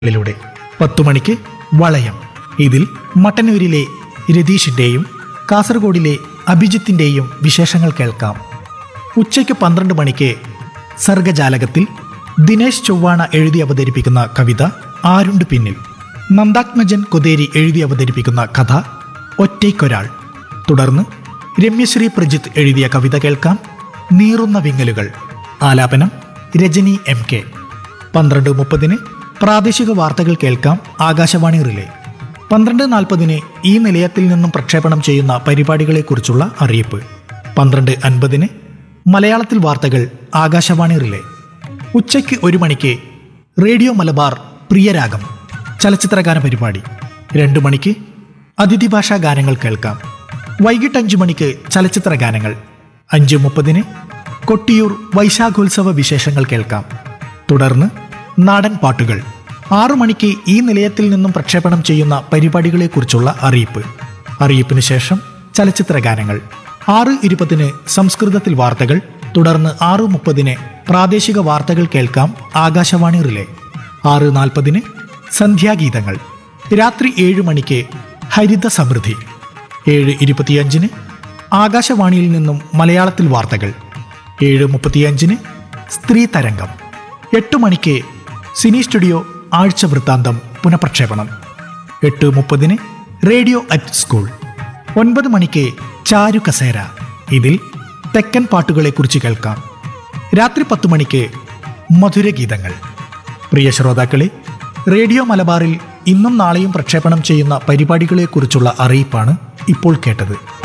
ിലൂടെ പത്തു മണിക്ക് വളയം ഇതിൽ മട്ടന്നൂരിലെ രതീഷിന്റെയും കാസർഗോഡിലെ അഭിജിത്തിന്റെയും വിശേഷങ്ങൾ കേൾക്കാം ഉച്ചയ്ക്ക് പന്ത്രണ്ട് മണിക്ക് സർഗജാലകത്തിൽ ദിനേശ് ചൊവ്വാണ എഴുതി അവതരിപ്പിക്കുന്ന കവിത ആരുണ്ട് പിന്നിൽ നന്ദാത്മജൻ കൊതേരി എഴുതി അവതരിപ്പിക്കുന്ന കഥ ഒറ്റയ്ക്കൊരാൾ തുടർന്ന് രമ്യശ്രീ പ്രജിത്ത് എഴുതിയ കവിത കേൾക്കാം നീറുന്ന വിങ്ങലുകൾ ആലാപനം രജനി എം കെ പന്ത്രണ്ട് മുപ്പതിന് പ്രാദേശിക വാർത്തകൾ കേൾക്കാം ആകാശവാണി റിലേ പന്ത്രണ്ട് നാൽപ്പതിന് ഈ നിലയത്തിൽ നിന്നും പ്രക്ഷേപണം ചെയ്യുന്ന പരിപാടികളെക്കുറിച്ചുള്ള അറിയിപ്പ് പന്ത്രണ്ട് അൻപതിന് മലയാളത്തിൽ വാർത്തകൾ ആകാശവാണി റിലേ ഉച്ചയ്ക്ക് ഒരു മണിക്ക് റേഡിയോ മലബാർ പ്രിയരാഗം ചലച്ചിത്രഗാന പരിപാടി രണ്ടു മണിക്ക് അതിഥി ഭാഷാ ഗാനങ്ങൾ കേൾക്കാം വൈകിട്ട് അഞ്ചു മണിക്ക് ചലച്ചിത്ര ഗാനങ്ങൾ അഞ്ച് മുപ്പതിന് കൊട്ടിയൂർ വൈശാഖോത്സവ വിശേഷങ്ങൾ കേൾക്കാം തുടർന്ന് നാടൻ പാട്ടുകൾ ആറു മണിക്ക് ഈ നിലയത്തിൽ നിന്നും പ്രക്ഷേപണം ചെയ്യുന്ന പരിപാടികളെക്കുറിച്ചുള്ള അറിയിപ്പ് അറിയിപ്പിന് ശേഷം ചലച്ചിത്ര ഗാനങ്ങൾ ആറ് ഇരുപതിന് സംസ്കൃതത്തിൽ വാർത്തകൾ തുടർന്ന് ആറ് മുപ്പതിന് പ്രാദേശിക വാർത്തകൾ കേൾക്കാം ആകാശവാണി റിലേ ആറ് നാൽപ്പതിന് സന്ധ്യാഗീതങ്ങൾ രാത്രി ഏഴ് മണിക്ക് ഹരിത സമൃദ്ധി ഏഴ് ഇരുപത്തിയഞ്ചിന് ആകാശവാണിയിൽ നിന്നും മലയാളത്തിൽ വാർത്തകൾ ഏഴ് മുപ്പത്തിയഞ്ചിന് സ്ത്രീ തരംഗം എട്ട് മണിക്ക് സിനി സ്റ്റുഡിയോ ആഴ്ച വൃത്താന്തം പുനഃപ്രക്ഷേപണം എട്ട് മുപ്പതിന് റേഡിയോ അറ്റ് സ്കൂൾ ഒൻപത് മണിക്ക് ചാരു കസേര ഇതിൽ തെക്കൻ പാട്ടുകളെക്കുറിച്ച് കേൾക്കാം രാത്രി പത്ത് മണിക്ക് മധുരഗീതങ്ങൾ പ്രിയ ശ്രോതാക്കളെ റേഡിയോ മലബാറിൽ ഇന്നും നാളെയും പ്രക്ഷേപണം ചെയ്യുന്ന പരിപാടികളെക്കുറിച്ചുള്ള അറിയിപ്പാണ് ഇപ്പോൾ കേട്ടത്